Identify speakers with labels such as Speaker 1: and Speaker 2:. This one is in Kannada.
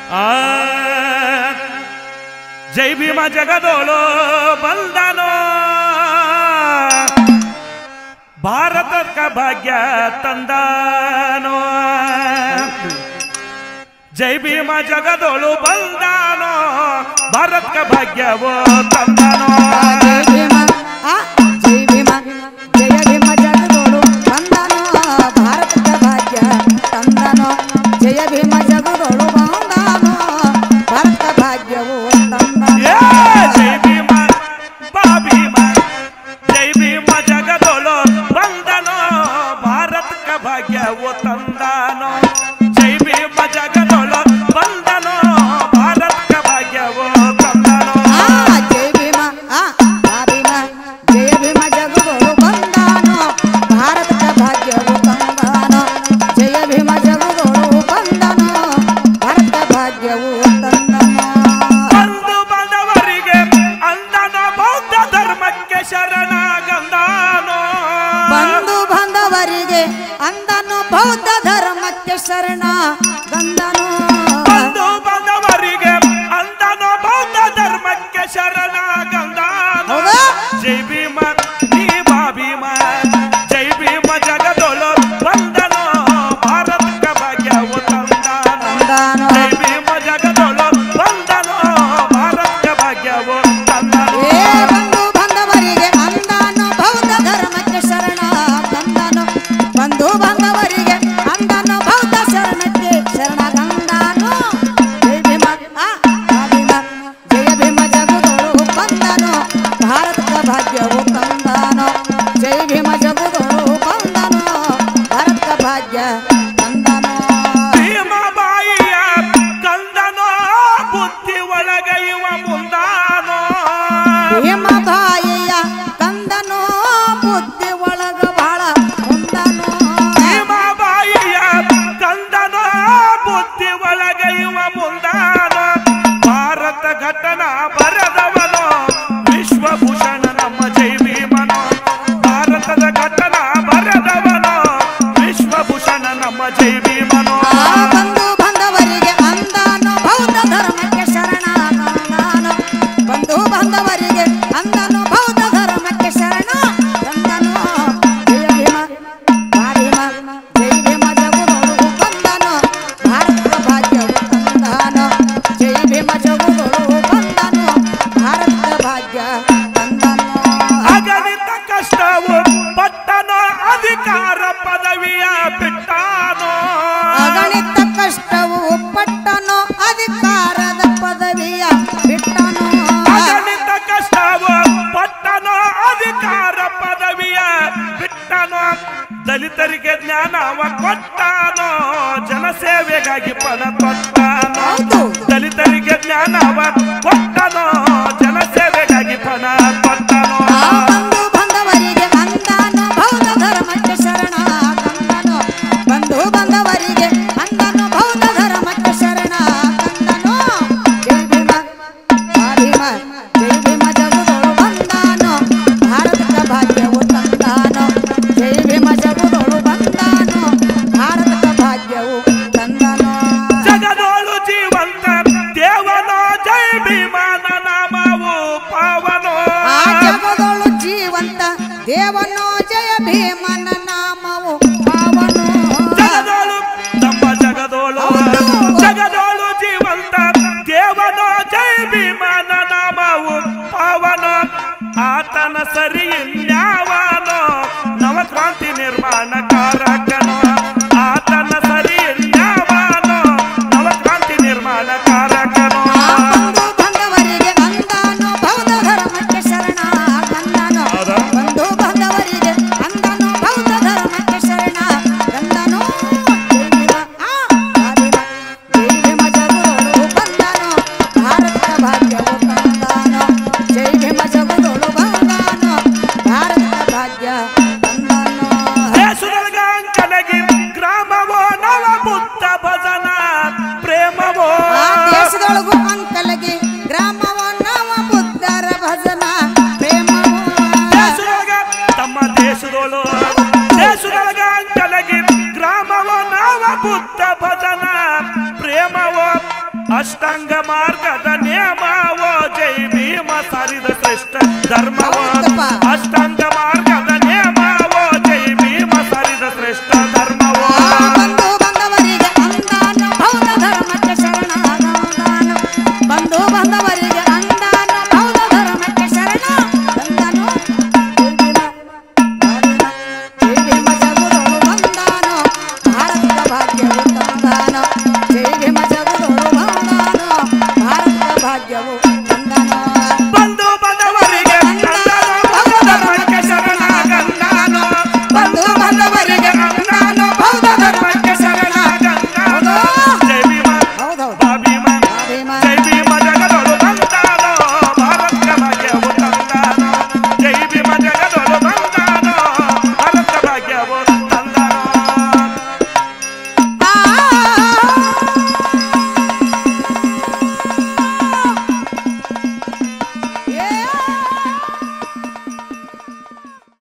Speaker 1: ಆ ಜೈ ಭೀಮ ಜಗದೋಳು ಬಂದನೋ ಭಾರತಕ್ಕ ಭಾಗ್ಯ ತಂದಾನೋ ಜೈ ಭೀಮ ಜಗದೋಳು ಬಂದಾನೋ ಭಾರತಕ್ಕ ಭಾಗ್ಯವೋ ತಂದಾನೋ
Speaker 2: ಜೈ ಭೀಮ ಆ ಜೈ ಭೀಮ ಜಯ ಭೀಮ ಜಗದೋಳು ಬಂದನೋ ಭಾರತದ ಭಾಗ್ಯ ತಂದನೋ ಜಯ ಭೀಮ ಜಗದೋಳು ಬಂದನೋ ಭಾರತ ಭಾಗ್ಯವು
Speaker 1: ಏ
Speaker 2: ತಂದನೋ
Speaker 1: ಜೈ ಭೀಮ ಬಾ ಭೀಮ ಜೈ ಭೀಮ ಜಗದೋಳು ಬಂದನೋ ಭಾರತಕ್ಕ ಭಾಗ್ಯವೋ ತಂದಾನೋ ಜೈ ಭೀಮ ಜಗದೋಳು ಬಂದನೋ ಭಾರತಕ್ಕ ಭಾಗ್ಯವೋ ತಂದಾನೋ
Speaker 2: ಆ ಜೈ ಭೀಮ ಆ ಆ ಭೀಮ ಜಯ ಭೀಮ ಜಗದೋಳು ಬಂದನೋ ಭಾರತದ ಭಾಗ್ಯವು ತಂದನೋ ಜಯ ಭೀಮ ಜಗದೋಳು ಬಂದನೋ ಭಾರತ ಭಾಗ್ಯವು ತಂದನೋ
Speaker 1: ಬಂಧು ಬಾಂಧವರಿಗೆ ಅಂದನ ಬೌದ್ಧ ಧರ್ಮಕ್ಕೆ ಶರಣಾಗಂದಾನೋ
Speaker 2: ಬಂಧು ಬಾಂಧವರಿಗೆ ಅಂದನು ಬೌದ್ಧ ಧರ್ಮಕ್ಕೆ ಶರಣ ಗಂಧನು
Speaker 1: ಬಂಧು ಬಾಂಧವರಿಗೆ ಅಂದನ ಬೌದ್ಧ ಧರ್ಮಕ್ಕೆ ಶರಣಾಗಂದಾನೋ
Speaker 2: ಹೌದಾ?
Speaker 1: ಜೈ ಭೀಮ ನೀ ಬಾ ಭೀಮ ಜೈ ಭೀಮ ಜಗದೊಳು ಬಂದನೋ ಭಾರತಕ್ಕ ಭಾಗ್ಯವು ತಂದಾನೋ
Speaker 2: ತಂದಾನೋ
Speaker 1: ಜೈ ಭೀಮ ಜಗದೊಳು ಬಂದನೋ ಭಾರತಕ್ಕ ಭಾಗ್ಯವು ತಂದಾನೋ
Speaker 2: ಏ ಬಂಧು ಬಾಂಧವರಿಗೆ ಅಂದನು ಬೌದ್ಧ ಧರ್ಮಕ್ಕೆ ಶರಣ ಗಂಧನು ಬಂಧು ಬಾಂಧವರಿಗೆ ಅಂದನು ಬೌದ್ಧ ಶರಣಕ್ಕೆ ಶರಣ ಗಂಧನು ಜೈ ಭೀಮ ಆ ಆ ಭೀಮ ಜಯ ಭೀಮ ಜಗದೋಳು ಬಂದನು ಭಾರತದ ಭಾಗ್ಯವು ತಂದನು ಜೈ ಭೀಮ ಜಗದೋಳು ಬಂದನು ಭಾರತ ಭಾಗ್ಯ ತಂದನು
Speaker 1: ಭೀಮಬಾಯಿಯ ಕಂದನೋ ಬುದ್ಧಿ ಒಳಗೈವ ಮುಂದಾನೋ
Speaker 2: ಭೀಮ ಬಾಯಿಯ ಕಂದನು ಬುದ್ಧಿ ಒಳಗ ಬಾಳ ಮುಂದನು
Speaker 1: ಭೀಮಬಾಯಿಯ ಕಂದನೋ ಬುದ್ಧಿ ಒಳಗೈವ ಮುಂದಾನೋ ಭಾರತ ಘಟನಾ ಬರದವನೋ ವಿಶ್ವಭೂಷಣ ನಮ್ಮ ಜೈ ಭೀಮನೋ ಭಾರತದ ಘಟನಾ ಬರದವನೋ ವಿಶ್ವಭೂಷಣ ನಮ್ಮ ಜೈ ಭೀಮನೋ
Speaker 2: ಆ ಬಂಧು ಬಾಂಧವರಿಗೆ ಅಂದಾನು ಬೌದ್ಧ ಧರ್ಮಕ್ಕೆ ಶರಣ ಗಂದಾನು ಬಂಧು ಬಾಂಧವರಿಗೆ ಅಂದನು ಬೌದ್ಧ ಧರ್ಮಕ್ಕೆ ಶರಣ ಗಂದನು ಜಯ ಭೀಮ ಬಾ ಭೀಮ ಜೈ ಭೀಮ ಜಗುದೊಳು ಬಂದನು ಭಾರತ ಭಾಗ್ಯವು ತಂದನು ಜೈ ಭೀಮ ಜಗುದೊಳು ಬಂದನು ಭಾರತ ಭಾಗ್ಯ ತಂದನು
Speaker 1: ಅಗಣಿತ ಕಷ್ಟವು ಪಟ್ಟನೋ ಅಧಿಕಾರ ಪದವಿಯ ಬಿಟ್ಟಾನೋ
Speaker 2: ಅಗಣಿತ ಕಷ್ಟವು ಪಟ್ಟನು ಅಧಿಕಾರದ ಪದವಿಯ ಬಿಟ್ಟನು
Speaker 1: ಅಗಣಿತ ಕಷ್ಟವು ಪಟ್ಟನೋ ಅಧಿಕಾರ ಪದವಿಯ ಬಿಟ್ಟನೋ ದಲಿತರಿಗೆ ಜ್ಞಾನವ ಕೊಟ್ಟಾನೋ ಜನಸೇವೆಗಾಗಿ ಪಣ ಕೊಟ್ಟಾನೋ
Speaker 2: ಹೌದು.
Speaker 1: ದಲಿತರಿಗೆ ಜ್ಞಾನವ ಕೊಟ್ಟನೋ ಜನಸೇವೆಗಾಗಿ ಪಣ ಕೊಟ್ಟಾನೋ
Speaker 2: ಆ ಬಂಧು ಬಾಂಧವರಿಗೆ ಅಂದನು ಬೌದ್ಧ ಧರ್ಮಕ್ಕೆ ಶರಣ ಕಂದನು ಬಂಧು ಬಾಂಧವರಿಗೆ ಅಂದನು ಬೌದ್ಧ ಧರ್ಮಕ್ಕೆ ಶರಣ ಕಂದನು ಜೈ ಭೀಮ ಬಾ ಭೀಮ ಜೈ ಭೀಮ ಜಗುದೊಳು ಬಂದಾನು ಭಾರತದ ಭಾಗ್ಯವು ತಂದಾನು ಜೈ ಭೀಮ ಜಗುದೊಳು ಬಂದಾನು ಭಾರತದ ಭಾಗ್ಯವು ತಂದನು
Speaker 1: ಜಗದೋಳು ಜೀವಂತ ದೇವನೋ ಜೈ ಭೀಮನ ನಾಮವು ಪಾವನೋ
Speaker 2: ಆ ಜಗದೊಳು ಜೀವಂತ ದೇವನೋ ಜಯ ಭೀಮನ ನಾಮವು ಪಾವನು
Speaker 1: ಜಗದೋಳು ನಮ್ಮ ಜಗದೋಳು ಜಗದೋಳು ಜೀವಂತ ದೇವನೋ ಜೈ ಭೀಮನ ನಾಮವು ಪಾವನ ಆತನ ಸರಿ ಇನ್ಯಾವನೋ ನವಕ್ರಾಂತಿ ನಿರ್ಮಾಣ ಕಾರಕನೋ ಆತನ ಸರಿ ಇನ್ಯಾವನೋ ನವಕ್ರಾಂತಿ ನಿರ್ಮಾಣ ಕಾರಕನೋ
Speaker 2: ಆ ಬಂಧು ಬಾಂಧವರಿಗೆ ಅಂದಾನು ಬೌದ್ಧ ಧರ್ಮಕ್ಕೆ ಶರಣ ಗಂದನು
Speaker 1: ಹೌದಾ?
Speaker 2: ಬಂಧು ಬಾಂಧವರಿಗೆ ಅಂದನು ಬೌದ್ಧ ಧರ್ಮಕ್ಕೆ ಶರಣ ಗಂದನು ಜೈ ಭೀಮ ಆ ಆ ಭೀಮ ಜೈ ಭೀಮ ಜಗುದೊಳು ಬಂದನು ಭಾರತ ಭಾಗ್ಯವು ತಂದನು ಜೈ ಭೀಮ ಜಗುದೊಳು ಬಂದನು ಭಾರತ ಭಾಗ್ಯ ತಂದನು
Speaker 1: ದೇಶದೊಳಗ ಅಂಕನಗಿ ಗ್ರಾಮವೋ ನವ ಬುದ್ಧ ಭಜನ ಪ್ರೇಮವೋ
Speaker 2: ಆ ದೇಶದೊಳಗು ಅಂಕಲಗಿ ಗ್ರಾಮವ ನವ ಬುದ್ಧರ ಭಜನ ಪ್ರೇಮವು
Speaker 1: ದೇಶದೊಳಗ ತಮ್ಮ ದೇಶದೋಳು ದೇಶದೊಳಗ ಅಂಕನಗಿ ಗ್ರಾಮವೋ ನವ ಬುದ್ಧ ಭಜನ ಪ್ರೇಮವೋ ಅಷ್ಟಾಂಗ ಮಾರ್ಗದ ನಿಯಮವೋ ಜೈ ಭೀಮ ಸಾರಿದ ಶ್ರೇಷ್ಠ ಧರ್ಮವೋ
Speaker 2: ಹೌದಪ್ಪ.
Speaker 1: ಅಷ್ಟಾಂಗ ಮಾರ್ಗದ ನಿಯಮವೋ ಜೈ ಭೀಮ ಸಾರಿದ ಶ್ರೇಷ್ಠ ಧರ್ಮವೋ
Speaker 2: ಆ ಬಂಧು ಬಂದವರಿಗೆ ಅಂದಾನ ಬೌದ್ಧ ಧರ್ಮಕ್ಕೆ ಶರಣಾಗಂದಾನ ಬಂಧು ಬಂದವರಿಗೆ ಅಂದಾನ ಬೌದ್ಧ ಧರ್ಮಕ್ಕೆ ಶರಣ ಬಂದನು ಜೈ ಭೀಮ ಜಗುದೋಳು ಬಂದಾನು ಭಾರತದ ಭಾಗ್ಯವು ತಂದಾನು ಜೈ ಭೀಮ ಜಗುದೋಳು ಬಂದಾನು ಭಾರತದ ಭಾಗ್ಯವು